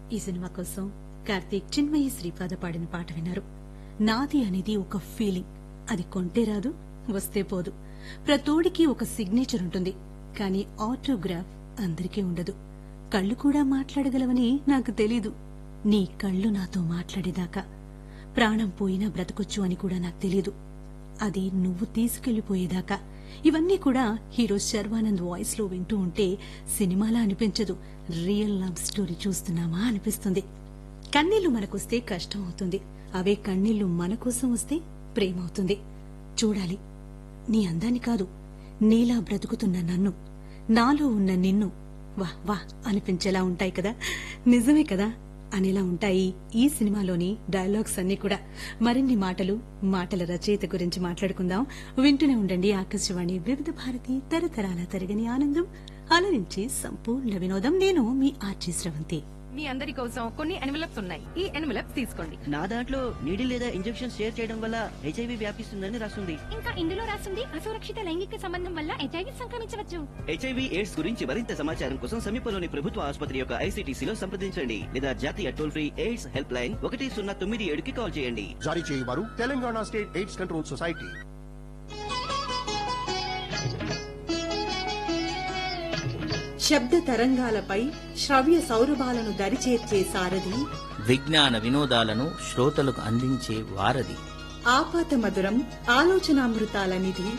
ఈ సినిమా కోసం కార్తీక్ చిన్మయి శ్రీపాద పాడిన పాట విన్నారు నాది అనేది ఒక ఫీలింగ్ అది కొంటే రాదు వస్తే పోదు ప్రతోడికి ఒక సిగ్నేచర్ ఉంటుంది కానీ ఆటోగ్రాఫ్ అందరికీ ఉండదు కళ్ళు కూడా మాట్లాడగలవని నాకు తెలీదు నీ కళ్ళు నాతో మాట్లాడేదాకా ప్రాణం పోయినా బ్రతకొచ్చు అని కూడా నాకు తెలీదు అది నువ్వు తీసుకెళ్లిపోయేదాకా ఇవన్నీ కూడా హీరో శర్వానంద్ వాయిస్ లో వింటూ ఉంటే సినిమాలా అనిపించదు రియల్ లవ్ స్టోరీ చూస్తున్నామా అనిపిస్తుంది కన్నీళ్లు మనకొస్తే కష్టం అవుతుంది అవే కన్నీళ్లు మన కోసం వస్తే ప్రేమ అవుతుంది చూడాలి నీ అందాన్ని కాదు నీలా బ్రతుకుతున్న నన్ను నాలో ఉన్న నిన్ను వా వా అనిపించేలా ఉంటాయి కదా నిజమే కదా అనేలా ఉంటాయి ఈ సినిమాలోని డైలాగ్స్ అన్ని కూడా మరిన్ని మాటలు మాటల రచయిత గురించి మాట్లాడుకుందాం వింటూనే ఉండండి ఆకాశవాణి వివిధ భారతి తరతరాల తరగని ఆనందం అలరించి సంపూర్ణ వినోదం నేను మీ ఆర్జీ స్రవంతి మీ అందరి కోసం కొన్ని ఎన్వలప్స్ ఉన్నాయి ఈ ఎన్వలప్స్ తీసుకోండి నా దాంట్లో నీడిల్ లేదా ఇంజెక్షన్ షేర్ చేయడం వల్ల హెచ్ఐవి వ్యాపిస్తుందని రాస్తుంది ఇంకా ఇందులో రాసింది అసురక్షిత లైంగిక సంబంధం వల్ల హెచ్ఐవి సంక్రమించవచ్చు హెచ్ఐవి ఎయిడ్స్ గురించి మరింత సమాచారం కోసం సమీపంలోని ప్రభుత్వ ఆసుపత్రి యొక్క ఐసీటీసీలో సంప్రదించండి లేదా జాతీయ toll free AIDS help line ఒకటి సున్నా తొమ్మిది ఏడుకి కాల్ చేయండి జారీ చేయవారు Telangana state AIDS control society శబ్ద తరంగాలపై శ్రవ్య సౌరభాలను దరిచేర్చే సారథి విజ్ఞాన వినోదాలను శ్రోతలకు అందించే వారధి ఆపాత మధురం ఆలోచనామృతాల నిధి